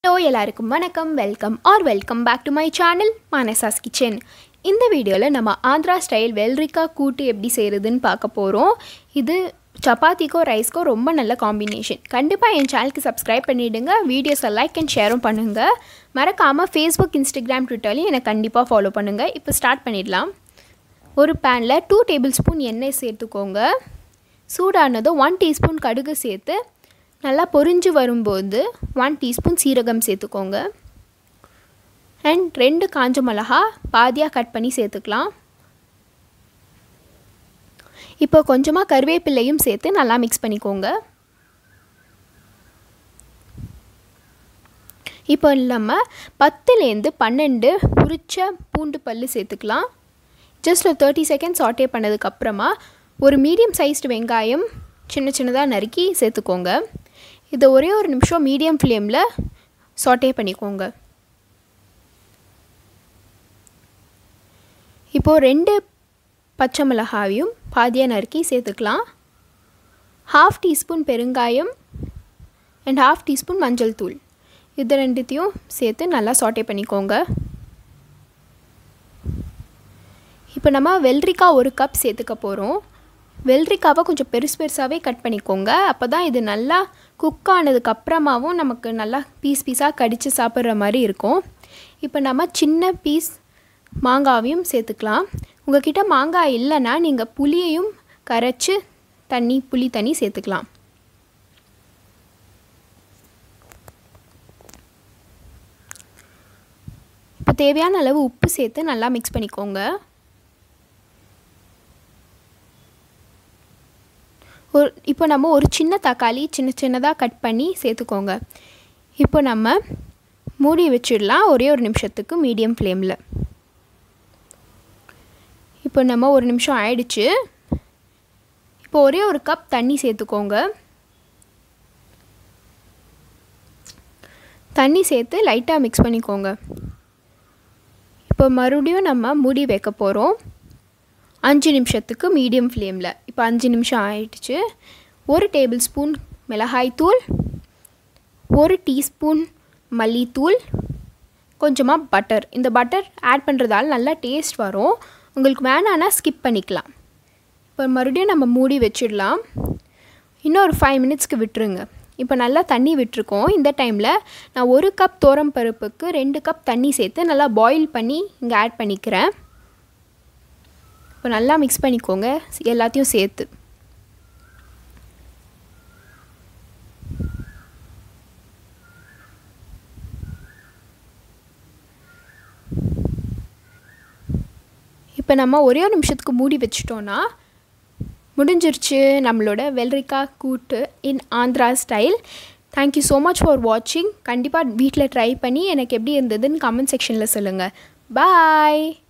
hello எல்லாருக்கும் வணக்கம் welcome or welcome back to my channel Manasa's kitchen இந்த வீடியோவில் நம்ம ஆந்திரா ஸ்டைல் வெள்ளரிக்காய் கூட்டு எப்படி செய்கிறதுன்னு பார்க்க போகிறோம் இது சப்பாத்திக்கோ ரைஸ்க்கோ ரொம்ப நல்ல காம்பினேஷன் கண்டிப்பாக என் சேனலுக்கு சப்ஸ்கிரைப் பண்ணிவிடுங்க வீடியோஸை லைக் அண்ட் ஷேரும் பண்ணுங்கள் மறக்காமல் ஃபேஸ்புக் இன்ஸ்டாகிராம் ட்விட்டர்லையும் என்னை கண்டிப்பாக ஃபாலோ பண்ணுங்கள் இப்போ ஸ்டார்ட் பண்ணிடலாம் ஒரு பேனில் டூ டேபிள் ஸ்பூன் எண்ணெய் சேர்த்துக்கோங்க சூடானதும் ஒன் டீஸ்பூன் கடுகு சேர்த்து நல்லா பொரிஞ்சு வரும்போது ஒன் டீஸ்பூன் சீரகம் சேர்த்துக்கோங்க அண்ட் ரெண்டு காஞ்ச மிளகா பாதியாக கட் பண்ணி சேர்த்துக்கலாம் இப்போ கொஞ்சமாக கருவேப்பிலையும் சேர்த்து நல்லா மிக்ஸ் பண்ணிக்கோங்க இப்போ இல்லாமல் பத்துலேருந்து பன்னெண்டு உரிச்ச பூண்டு பல் சேர்த்துக்கலாம் ஜஸ்ட் ஒரு தேர்ட்டி செகண்ட்ஸ் சாட்டே பண்ணதுக்கப்புறமா ஒரு மீடியம் சைஸ்டு வெங்காயம் சின்ன சின்னதாக நறுக்கி சேர்த்துக்கோங்க இதை ஒரே ஒரு நிமிஷம் மீடியம் ஃப்ளேமில் சாட்டே பண்ணிக்கோங்க இப்போது ரெண்டு பச்சை மிளகாயும் பாதியாக நறுக்கி சேர்த்துக்கலாம் ஹாஃப் டீஸ்பூன் பெருங்காயம் அண்ட் ஹாஃப் டீஸ்பூன் மஞ்சள் தூள் இது ரெண்டுத்தையும் சேர்த்து நல்லா சாட்டே பண்ணிக்கோங்க இப்போ நம்ம வெள்ளரிக்காய் ஒரு கப் சேர்த்துக்க போகிறோம் வெள்ளரிக்காவை கொஞ்சம் பெருசு பெருசாகவே கட் பண்ணிக்கோங்க அப்போ தான் இது நல்லா குக் ஆனதுக்கப்புறமாவும் நமக்கு நல்லா பீஸ் பீஸாக கடித்து சாப்பிட்ற மாதிரி இருக்கும் இப்போ நம்ம சின்ன பீஸ் மாங்காவையும் சேர்த்துக்கலாம் உங்ககிட்ட மாங்காய் இல்லைன்னா நீங்கள் புளியையும் கரைச்சி தண்ணி புளி தண்ணி சேர்த்துக்கலாம் இப்போ தேவையான அளவு உப்பு சேர்த்து நல்லா மிக்ஸ் பண்ணிக்கோங்க ஒரு இப்போ நம்ம ஒரு சின்ன தக்காளி சின்ன சின்னதாக கட் பண்ணி சேர்த்துக்கோங்க இப்போ நம்ம மூடி வச்சிடலாம் ஒரே ஒரு நிமிஷத்துக்கு மீடியம் ஃப்ளேமில் இப்போ நம்ம ஒரு நிமிஷம் ஆயிடுச்சு இப்போ ஒரே ஒரு கப் தண்ணி சேர்த்துக்கோங்க தண்ணி சேர்த்து லைட்டாக மிக்ஸ் பண்ணிக்கோங்க இப்போ மறுபடியும் நம்ம மூடி வைக்க போகிறோம் அஞ்சு நிமிஷத்துக்கு மீடியம் ஃப்ளேமில் இப்போ அஞ்சு நிமிஷம் ஆயிடுச்சு ஒரு டேபிள் ஸ்பூன் மிளகாய்த்தூள் ஒரு டீஸ்பூன் மல்லித்தூள் கொஞ்சமாக பட்டர் இந்த பட்டர் ஆட் பண்ணுறதால நல்லா டேஸ்ட் வரும் உங்களுக்கு வேணான்னா ஸ்கிப் பண்ணிக்கலாம் இப்போ மறுபடியும் நம்ம மூடி வச்சிடலாம் இன்னும் ஒரு ஃபைவ் மினிட்ஸ்க்கு விட்டுருங்க இப்போ நல்லா தண்ணி விட்டுருக்கோம் இந்த டைமில் நான் ஒரு கப் தோரம் பருப்புக்கு ரெண்டு கப் தண்ணி சேர்த்து நல்லா பாயில் பண்ணி இங்கே ஆட் பண்ணிக்கிறேன் இப்போ நல்லா மிக்ஸ் பண்ணிக்கோங்க எல்லாத்தையும் சேர்த்து இப்போ நம்ம ஒரே ஒரு நிமிஷத்துக்கு மூடி வச்சிட்டோன்னா முடிஞ்சிருச்சு நம்மளோட வெள்ளரிக்காய் கூட்டு in Andhra style thank you so much for வாட்சிங் கண்டிப்பாக வீட்டில் ட்ரை பண்ணி எனக்கு எப்படி இருந்ததுன்னு கமெண்ட் செக்ஷனில் சொல்லுங்கள் பாய்